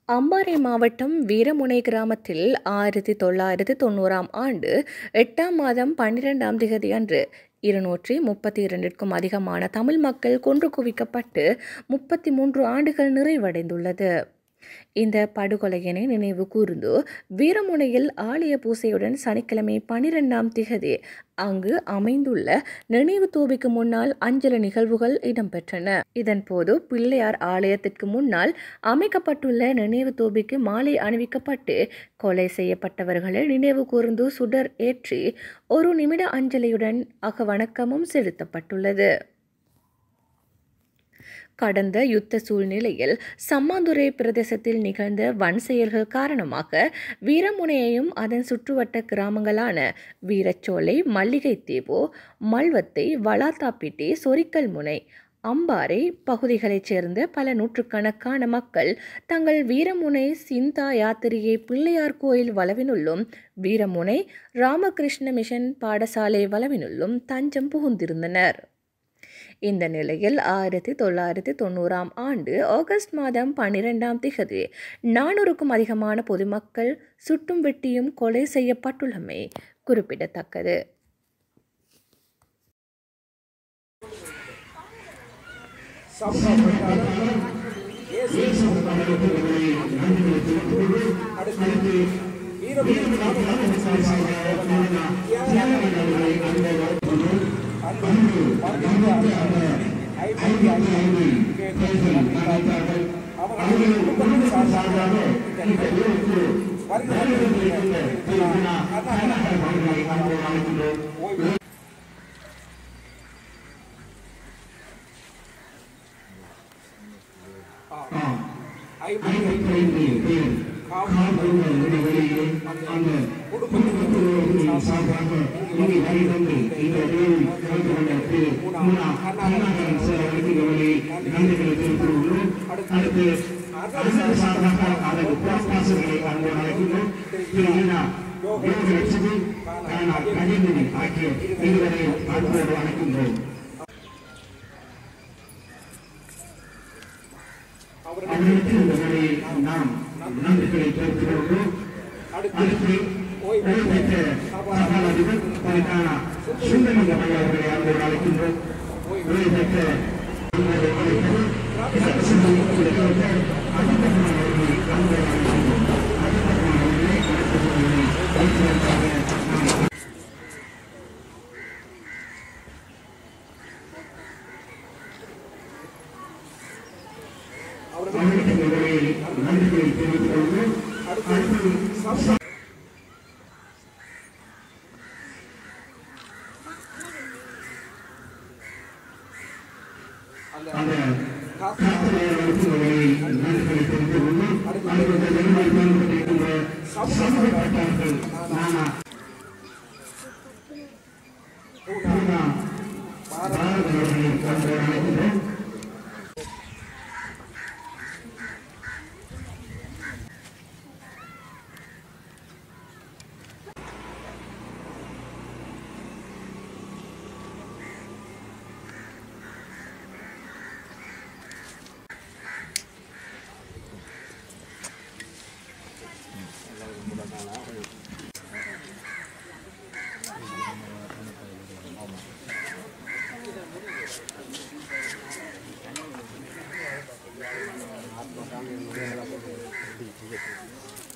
அம்பாறை மாவட்டம் வீரமுனை கிராமத்தில் ஆயிரத்தி தொள்ளாயிரத்தி தொண்ணூறாம் ஆண்டு எட்டாம் மாதம் பன்னிரெண்டாம் திகதி அன்று இருநூற்றி முப்பத்தி இரண்டிற்கும் அதிகமான தமிழ் மக்கள் கொன்று குவிக்கப்பட்டு முப்பத்தி மூன்று ஆண்டுகள் நிறைவடைந்துள்ளது இந்த படுகொலையினை நினைவு கூர்ந்து வீரமுனையில் ஆலய பூசையுடன் சனிக்கிழமை பனிரெண்டாம் திகதி அங்கு அமைந்துள்ள நினைவு தூபிக்கு முன்னால் அஞ்சலி நிகழ்வுகள் இடம்பெற்றன இதன்போது பிள்ளையார் ஆலயத்திற்கு முன்னால் அமைக்கப்பட்டுள்ள நினைவு தூபிக்கு மாலை அணிவிக்கப்பட்டு கொலை செய்யப்பட்டவர்களை நினைவு கூர்ந்து சுடர் ஏற்றி ஒரு நிமிட அஞ்சலியுடன் அகவணக்கமும் செலுத்தப்பட்டுள்ளது கடந்த யுத்த சூழ்நிலையில் சம்மாந்துறை பிரதேசத்தில் நிகழ்ந்த வன் செயல்கள் காரணமாக வீரமுனையையும் அதன் சுற்றுவட்ட கிராமங்களான வீரச்சோலை மல்லிகைத்தீவு மல்வத்தை வளாத்தாப்பிட்டி சொரிக்கல் முனை அம்பாறை பகுதிகளைச் சேர்ந்த பல நூற்றுக்கணக்கான மக்கள் தங்கள் வீரமுனை சிந்தா யாத்திரையை பிள்ளையார் கோயில் வளவினுள்ளும் வீரமுனை ராமகிருஷ்ண மிஷன் பாடசாலை வளவினுள்ளும் தஞ்சம் புகுந்திருந்தனர் இந்த நிலையில் ஆயிரத்தி தொள்ளாயிரத்தி தொண்ணூறாம் ஆண்டு ஆகஸ்ட் மாதம் பன்னிரெண்டாம் திகதி நானூறுக்கும் அதிகமான பொதுமக்கள் சுட்டும் வெட்டியும் கொலை செய்யப்பட்டுள்ளமை குறிப்பிடத்தக்கது அடுத்து வீரபுரி கிராம அழைக்கின்றோம் அவர்களுக்கு இந்த வேலையை நாம் நன்றிகளை தெரிவித்துள்ளோம் அடுத்து ஓய்வு பெற்ற சபாநாதிபர் தனக்கான சுந்தரலிங்கம் ஐயா அவர்களை அன்போடு அழைக்கின்றோம் ஓய்வு பெற்ற அவர்களுக்கு இந்த வேலையை நன்றிகளை தெரிவித்துக் கொள்கிறோம் அடுத்து அந்த காத்திரையாளர்களுக்கு இந்த வேலையை நன்றிகளை தெரிவித்துக் கொள்கிறோம் அடுத்து இந்த நிலைமையில் மேம்பட்டிருக்கின்ற சமூகப்பட்டார்கள் நானா பூனா பாரத அவர்களை அன்போடு அழைக்கின்றோம் Thank you.